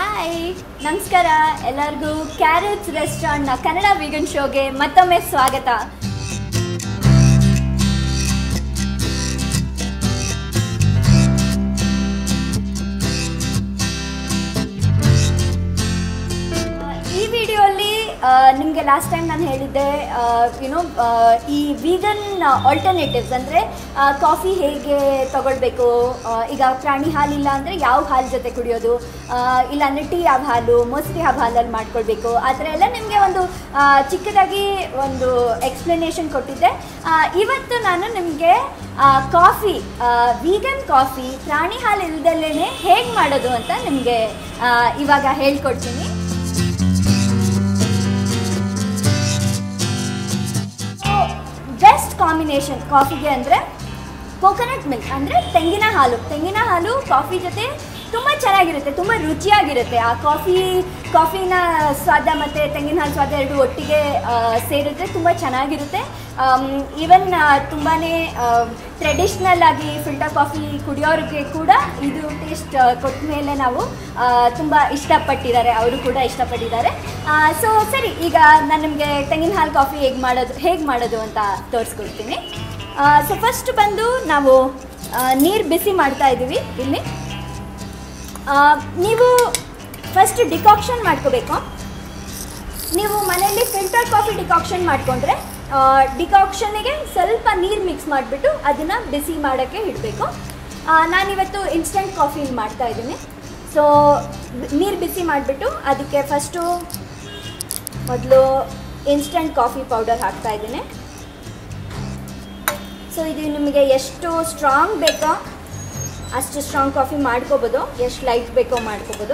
hi ನಮಸ್ಕಾರ ಎಲ್ಲರಿಗೂ carrots ರೆಸ್ಟೋರೆಂಟ್ನ ಕನ್ನಡ ವಿಗನ್ ಶೋಗೆ ಮತ್ತೊಮ್ಮೆ ಸ್ವಾಗತ ಈ ವಿಡಿಯೋಲಿ ನಿಮಗೆ ಲಾಸ್ಟ್ ಟೈಮ್ ನಾನು ಹೇಳಿದ್ದೆ ಯುನೋ ಈ ವೀಗನ್ ಆಲ್ಟರ್ನೇಟಿವ್ಸ್ ಅಂದರೆ ಕಾಫಿ ಹೇಗೆ ತಗೊಳ್ಬೇಕು ಆ, ಈಗ ಪ್ರಾಣಿ ಹಾಲಿಲ್ಲ ಅಂದರೆ ಯಾವ ಹಾಲು ಜೊತೆ ಕುಡಿಯೋದು ಆ, ಇಲ್ಲಾಂದರೆ ಟೀ ಯಾವ ಹಾಲು ಮೊಸರು ಯಾವ ಹಾಲಲ್ಲಿ ಮಾಡ್ಕೊಳ್ಬೇಕು ಆ ಥರ ಎಲ್ಲ ನಿಮಗೆ ಒಂದು ಆ, ಚಿಕ್ಕದಾಗಿ ಒಂದು ಎಕ್ಸ್ಪ್ಲನೇಷನ್ ಕೊಟ್ಟಿದ್ದೆ ಆ, ಇವತ್ತು ನಾನು ನಿಮಗೆ ಕಾಫಿ ವೀಗನ್ ಕಾಫಿ ಪ್ರಾಣಿ ಹಾಲು ಇಲ್ದಲೇ ಹೇಗೆ ಮಾಡೋದು ಅಂತ ನಿಮಗೆ ಇವಾಗ ಹೇಳ್ಕೊಡ್ತೀನಿ ಬೆಸ್ಟ್ ಕಾಂಬಿನೇಷನ್ ಕಾಫಿಗೆ ಅಂದರೆ ಕೋಕೋನಟ್ ಮಿಲ್ಕ್ ಅಂದರೆ ತೆಂಗಿನ ಹಾಲು ತೆಂಗಿನ ಹಾಲು ಕಾಫಿ ಜೊತೆ ತುಂಬ ಚೆನ್ನಾಗಿರುತ್ತೆ ತುಂಬ ರುಚಿಯಾಗಿರುತ್ತೆ ಆ ಕಾಫಿ ಕಾಫಿನ ಸ್ವಾದ ಮತ್ತು ತೆಂಗಿನ ಹಾಲು ಸ್ವಾದ ಎರಡು ಒಟ್ಟಿಗೆ ಆ, ಸೇರಿದ್ರೆ ತುಂಬ ಚೆನ್ನಾಗಿರುತ್ತೆ ಈವನ್ ತುಂಬಾ ಟ್ರೆಡಿಷ್ನಲ್ ಆಗಿ ಫಿಲ್ಟರ್ ಕಾಫಿ ಕುಡಿಯೋರಿಗೆ ಕೂಡ ಇದು ಟೇಸ್ಟ್ ಕೊಟ್ಟ ಮೇಲೆ ನಾವು ತುಂಬ ಇಷ್ಟಪಟ್ಟಿದ್ದಾರೆ ಅವರು ಕೂಡ ಇಷ್ಟಪಟ್ಟಿದ್ದಾರೆ ಸೊ ಸರಿ ಈಗ ನಾನು ನಿಮಗೆ ತೆಂಗಿನ ಹಾಲು ಕಾಫಿ ಹೇಗೆ ಮಾಡೋದು ಹೇಗೆ ಮಾಡೋದು ಅಂತ ತೋರಿಸ್ಕೊಡ್ತೀನಿ ಸೊ ಫಸ್ಟ್ ಬಂದು ನಾವು ನೀರು ಬಿಸಿ ಮಾಡ್ತಾ ಇದ್ದೀವಿ ಇಲ್ಲಿ ಆ, ನೀವು ಫಸ್ಟ್ ಡಿಕಾಕ್ಷನ್ ಮಾಡ್ಕೋಬೇಕು ನೀವು ಮನೆಯಲ್ಲಿ ಫಿಲ್ಟರ್ ಕಾಫಿ ಡಿಕಾಕ್ಷನ್ ಮಾಡಿಕೊಂಡ್ರೆ ಡಿಕಾಕ್ಷನಿಗೆ ಸ್ವಲ್ಪ ನೀರು ಮಿಕ್ಸ್ ಮಾಡಿಬಿಟ್ಟು ಅದನ್ನು ಬಿಸಿ ಮಾಡೋಕ್ಕೆ ಇಡಬೇಕು ನಾನಿವತ್ತು ಇನ್ಸ್ಟೆಂಟ್ ಕಾಫಿ ಮಾಡ್ತಾ ಇದ್ದೀನಿ ಸೊ ನೀರು ಬಿಸಿ ಮಾಡಿಬಿಟ್ಟು ಅದಕ್ಕೆ ಫಸ್ಟು ಮೊದಲು ಇನ್ಸ್ಟಂಟ್ ಕಾಫಿ ಪೌಡರ್ ಹಾಕ್ತಾ ಇದ್ದೀನಿ ಸೊ ಇದು ನಿಮಗೆ ಎಷ್ಟು ಸ್ಟ್ರಾಂಗ್ ಬೇಕೋ ಅಷ್ಟು ಸ್ಟ್ರಾಂಗ್ ಕಾಫಿ ಮಾಡ್ಕೋಬೋದು ಎಷ್ಟು ಲೈಟ್ ಬೇಕೋ ಮಾಡ್ಕೋಬೋದು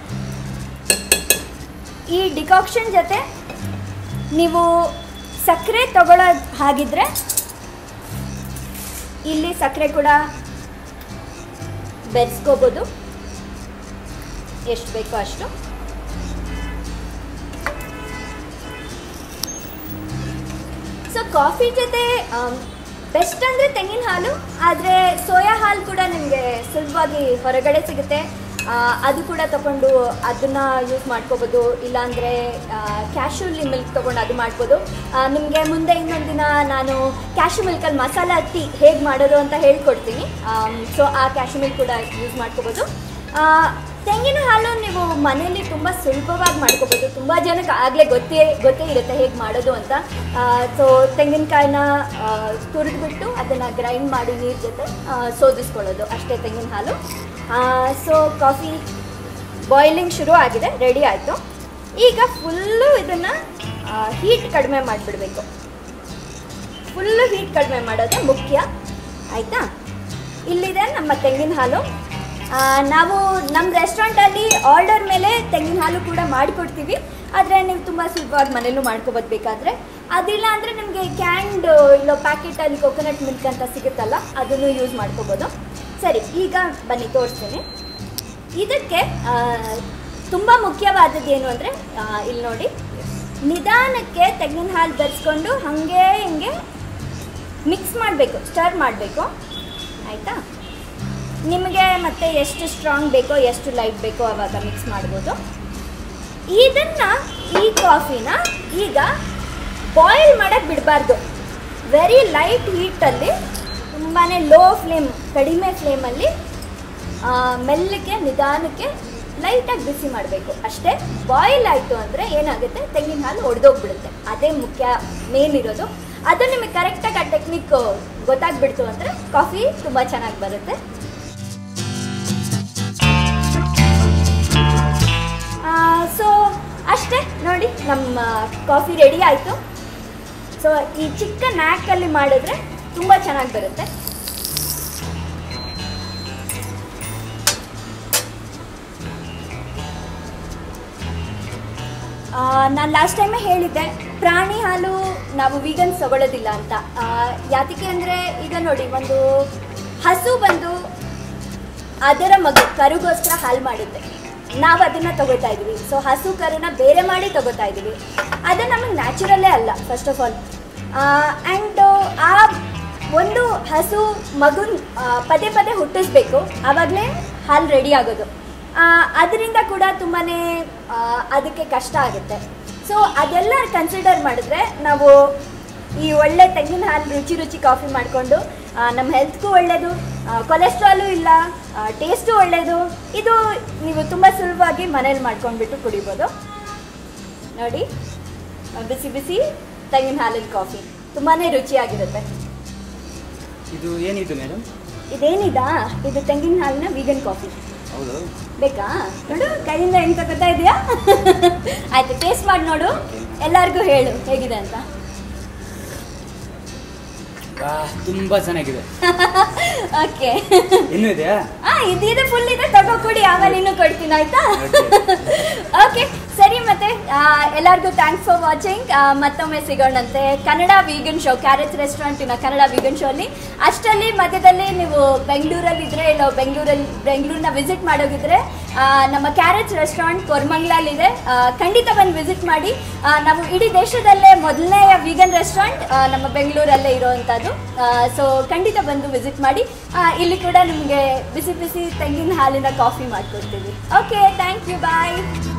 ಈ ಡಿಕಾಕ್ಷನ್ ಜೊತೆ ನೀವು ಸಕ್ಕರೆ ತಗೊಳ್ಳೋದು ಹಾಗಿದ್ರೆ ಇಲ್ಲಿ ಸಕ್ಕರೆ ಕೂಡ ಬೆರೆಸ್ಕೋಬೋದು ಎಷ್ಟು ಬೇಕೋ ಅಷ್ಟು ಸೊ ಕಾಫಿ ಜೊತೆ ಬೆಸ್ಟ್ ಅಂದರೆ ತೆಂಗಿನ ಹಾಲು ಆದರೆ ಸೋಯಾ ಹಾಲು ಕೂಡ ನಿಮಗೆ ಸುಲಭವಾಗಿ ಹೊರಗಡೆ ಸಿಗುತ್ತೆ ಆ, ಅದು ಕೂಡ ತಗೊಂಡು ಅದನ್ನು ಯೂಸ್ ಮಾಡ್ಕೋಬೋದು ಇಲ್ಲಾಂದರೆ ಕ್ಯಾಶುಲಿ ಮಿಲ್ಕ್ ತೊಗೊಂಡು ಅದು ಮಾಡ್ಬೋದು ನಿಮಗೆ ಮುಂದೆ ಇನ್ನೊಂದು ದಿನ ನಾನು ಕ್ಯಾಶು ಮಿಲ್ಕಲ್ಲಿ ಮಸಾಲ ಟೀ ಹೇಗೆ ಮಾಡೋದು ಅಂತ ಹೇಳ್ಕೊಡ್ತೀನಿ ಸೊ ಆ ಕ್ಯಾಶು ಮಿಲ್ಕ್ ಕೂಡ ಯೂಸ್ ಮಾಡ್ಕೋಬೋದು ಆ, ತೆಂಗಿನ ಹಾಲು ನೀವು ಮನೆಯಲ್ಲಿ ತುಂಬ ಸುಲಭವಾಗಿ ಮಾಡ್ಕೋಬೋದು ತುಂಬ ಜನಕ್ಕೆ ಆಗಲೇ ಗೊತ್ತೇ ಗೊತ್ತೇ ಇರುತ್ತೆ ಹೇಗೆ ಮಾಡೋದು ಅಂತ ಸೊ ತೆಂಗಿನಕಾಯಿನ ತುರಿದ್ಬಿಟ್ಟು ಅದನ್ನು ಗ್ರೈಂಡ್ ಮಾಡಿ ನೀರು ಜೊತೆ ಆ, ಸೋದಿಸ್ಕೊಳ್ಳೋದು ಅಷ್ಟೇ ತೆಂಗಿನ ಹಾಲು ಸೊ ಕಾಫಿ ಬಾಯ್ಲಿಂಗ್ ಶುರು ಆಗಿದೆ ರೆಡಿ ಆಯಿತು ಈಗ ಫುಲ್ಲು ಇದನ್ನು ಹೀಟ್ ಕಡಿಮೆ ಮಾಡಿಬಿಡಬೇಕು ಫುಲ್ಲು ಹೀಟ್ ಕಡಿಮೆ ಮಾಡೋದೇ ಮುಖ್ಯ ಆಯಿತಾ ಇಲ್ಲಿದೆ ನಮ್ಮ ತೆಂಗಿನ ಹಾಲು ಆ, ನಾವು ನಮ್ಮ ರೆಸ್ಟೋರೆಂಟಲ್ಲಿ ಆರ್ಡರ್ ಮೇಲೆ ತೆಂಗಿನ ಹಾಲು ಕೂಡ ಮಾಡಿಕೊಡ್ತೀವಿ ಆದರೆ ನೀವು ತುಂಬ ಸುಲಭವಾಗಿ ಮನೇಲೂ ಮಾಡ್ಕೊಬೋದು ಬೇಕಾದರೆ ಅದಿಲ್ಲ ಅಂದರೆ ನಿಮಗೆ ಕ್ಯಾಂಡ್ ಇಲ್ಲ ಪ್ಯಾಕೆಟಲ್ಲಿ ಕೊಕೊನಟ್ ಮಿಲ್ಕ್ ಅಂತ ಸಿಗುತ್ತಲ್ಲ ಅದನ್ನು ಯೂಸ್ ಮಾಡ್ಕೋಬೋದು ಸರಿ ಈಗ ಬನ್ನಿ ತೋರಿಸ್ತೀನಿ ಇದಕ್ಕೆ ತುಂಬ ಮುಖ್ಯವಾದದ್ದು ಏನು ಅಂದರೆ ಇಲ್ಲಿ ನೋಡಿ ನಿಧಾನಕ್ಕೆ ತೆಂಗಿನ ಹಾಲು ಬೆರೆಸ್ಕೊಂಡು ಹಾಗೆ ಹಿಂಗೆ ಮಿಕ್ಸ್ ಮಾಡಬೇಕು ಸ್ಟರ್ ಮಾಡಬೇಕು ಆಯಿತಾ ನಿಮಗೆ ಮತ್ತೆ ಎಷ್ಟು ಸ್ಟ್ರಾಂಗ್ ಬೇಕೋ ಎಷ್ಟು ಲೈಟ್ ಬೇಕೋ ಆವಾಗ ಮಿಕ್ಸ್ ಮಾಡ್ಬೋದು ಇದನ್ನು ಈ ಕಾಫಿನ ಈಗ ಬಾಯ್ಲ್ ಮಾಡೋಕ್ಕೆ ಬಿಡಬಾರ್ದು ವೆರಿ ಲೈಟ್ ಹೀಟಲ್ಲಿ ತುಂಬಾ ಲೋ ಫ್ಲೇಮ್ ಕಡಿಮೆ ಫ್ಲೇಮಲ್ಲಿ ಮೆಲ್ಲಕ್ಕೆ ನಿಧಾನಕ್ಕೆ ಲೈಟಾಗಿ ಬಿಸಿ ಮಾಡಬೇಕು ಅಷ್ಟೇ ಬಾಯ್ಲ್ ಆಯಿತು ಅಂದರೆ ಏನಾಗುತ್ತೆ ತೆಂಗಿನ ಹಾಲು ಒಡೆದೋಗ್ಬಿಡುತ್ತೆ ಅದೇ ಮುಖ್ಯ ಮೇನ್ ಇರೋದು ಅದು ನಿಮಗೆ ಕರೆಕ್ಟಾಗಿ ಆ ಟೆಕ್ನಿಕ್ ಗೊತ್ತಾಗ್ಬಿಡ್ತು ಅಂದರೆ ಕಾಫಿ ತುಂಬ ಚೆನ್ನಾಗಿ ಬರುತ್ತೆ ಸೊ ಅಷ್ಟೇ ನೋಡಿ ನಮ್ಮ ಕಾಫಿ ರೆಡಿ ಆಯಿತು ಸೊ ಈ ಚಿಕ್ಕ ನ್ಯಾಕಲ್ಲಿ ಮಾಡಿದ್ರೆ ತುಂಬ ಚೆನ್ನಾಗಿ ಬರುತ್ತೆ ನಾನು ಲಾಸ್ಟ್ ಟೈಮೇ ಹೇಳಿದ್ದೆ ಪ್ರಾಣಿ ಹಾಲು ನಾವು ವೀಗನ್ಸ್ ತಗೊಳ್ಳೋದಿಲ್ಲ ಅಂತ ಆ, ಯಾತಕ್ಕೆ ಅಂದರೆ ಈಗ ನೋಡಿ ಒಂದು ಹಸು ಬಂದು ಅದರ ಮಗು ಕರುಗೋಸ್ಕರ ಹಾಲು ಮಾಡುತ್ತೆ ನಾವು ಅದನ್ನು ತಗೋತಾ ಇದ್ವಿ ಸೊ ಹಸು ಕರುನ ಬೇರೆ ಮಾಡಿ ತಗೋತಾ ಇದ್ದೀವಿ ಅದು ನಮಗೆ ನ್ಯಾಚುರಲ್ಲೇ ಅಲ್ಲ ಫಸ್ಟ್ ಆಫ್ ಆಲ್ ಆ್ಯಂಡ್ ಆ ಒಂದು ಹಸು ಮಗುನ್ ಆ, ಪದೇ ಪದೇ ಹುಟ್ಟಿಸ್ಬೇಕು ಆವಾಗಲೇ ಹಾಲು ರೆಡಿ ಆಗೋದು ಅದರಿಂದ ಕೂಡ ತುಂಬಾ ಅದಕ್ಕೆ ಕಷ್ಟ ಆಗುತ್ತೆ ಸೊ ಅದೆಲ್ಲ ಕನ್ಸಿಡರ್ ಮಾಡಿದ್ರೆ ನಾವು ಈ ಒಳ್ಳೆ ತೆಂಗಿನ ಹಾಲು ರುಚಿ ರುಚಿ ಕಾಫಿ ಮಾಡಿಕೊಂಡು ನಮ್ಮ ಹೆಲ್ತ್ಗೂ ಒಳ್ಳೆಯದು ಕೊಲೆಸ್ಟ್ರಾಲು ಇಲ್ಲ ಟೇಸ್ಟು ಒಳ್ಳೆಯದು ಇದು ನೀವು ತುಂಬ ಸುಲಭವಾಗಿ ಮನೇಲಿ ಮಾಡ್ಕೊಂಡ್ಬಿಟ್ಟು ಕುಡಿಬೋದು ನೋಡಿ ಆ, ಬಿಸಿ ಬಿಸಿ ತೆಂಗಿನ ಹಾಲಿನ ಕಾಫಿ ತುಂಬಾ ರುಚಿಯಾಗಿರುತ್ತೆ ಇದು ಏನಿದು ಮೇಡಮ್ ಇದೇನಿದಾ ಇದು ತೆಂಗಿನ ಹಾಲಿನ ವೀಗನ್ ಕಾಫಿ ಹೌದು ಬೇಕಾ ನೋಡು ಕೈಯಿಂದ ಹೆಂಗ್ ತಗೋತಾ ಇದೆಯಾ ಆಯ್ತು ಟೇಸ್ಟ್ ಮಾಡಿ ನೋಡು ಎಲ್ಲರಿಗೂ ಹೇಳು ಹೇಗಿದೆ ಅಂತ ವಾ ತುಂಬಾ ಚೆನ್ನಾಗಿದೆ ಓಕೆ ಇನ್ನೂ ಇದೆಯಾ ಆ ಇದಿದೆ ಫುಲ್ ಇದೆ ತಗೋ ಕುಡಿ ಆಮೇಲೆ ಇನ್ನೂ ಕೊಡ್ತೀನಿ ಆಯ್ತಾ ಓಕೆ ಸರಿ ಮತ್ತೆ ಆ, ಎಲ್ಲರಿಗೂ ಥ್ಯಾಂಕ್ಸ್ ಫಾರ್ ವಾಚಿಂಗ್ ಮತ್ತೊಮ್ಮೆ ಸಿಗೋಣಂತೆ ಕನ್ನಡ ವೀಗನ್ ಶೋ ಕ್ಯಾರೆಟ್ ರೆಸ್ಟೋರೆಂಟಿನ ಕನ್ನಡ ವೀಗನ್ ಶೋ ಅಲ್ಲಿ ಅಷ್ಟರಲ್ಲಿ ಮಧ್ಯದಲ್ಲಿ ನೀವು ಬೆಂಗಳೂರಲ್ಲಿ ಇದ್ರೆ ಇಲ್ಲ ಬೆಂಗಳೂರಲ್ಲಿ ಬೆಂಗಳೂರನ್ನ ವಿಸಿಟ್ ಮಾಡೋಗಿದ್ರೆ ಆ, ನಮ್ಮ ಕ್ಯಾರೆಟ್ ರೆಸ್ಟೋರೆಂಟ್ ಕೊರ್ಮಂಗ್ಲಲ್ಲಿದೆ ಆ, ಖಂಡಿತ ಬಂದು ವಿಸಿಟ್ ಮಾಡಿ ಆ, ನಾವು ಇಡೀ ದೇಶದಲ್ಲೇ ಮೊದಲನೆಯ ವೀಗನ್ ರೆಸ್ಟೋರೆಂಟ್ ನಮ್ಮ ಬೆಂಗಳೂರಲ್ಲೇ ಇರೋವಂಥದ್ದು ಸೊ ಖಂಡಿತ ಬಂದು ವಿಸಿಟ್ ಮಾಡಿ ಆ, ಇಲ್ಲಿ ಕೂಡ ನಿಮಗೆ ಬಿಸಿ ಬಿಸಿ ತೆಂಗಿನ ಹಾಲಿನ ಕಾಫಿ ಮಾಡ್ಕೊಡ್ತೀವಿ ಓಕೆ ಥ್ಯಾಂಕ್ ಯು ಬಾಯ್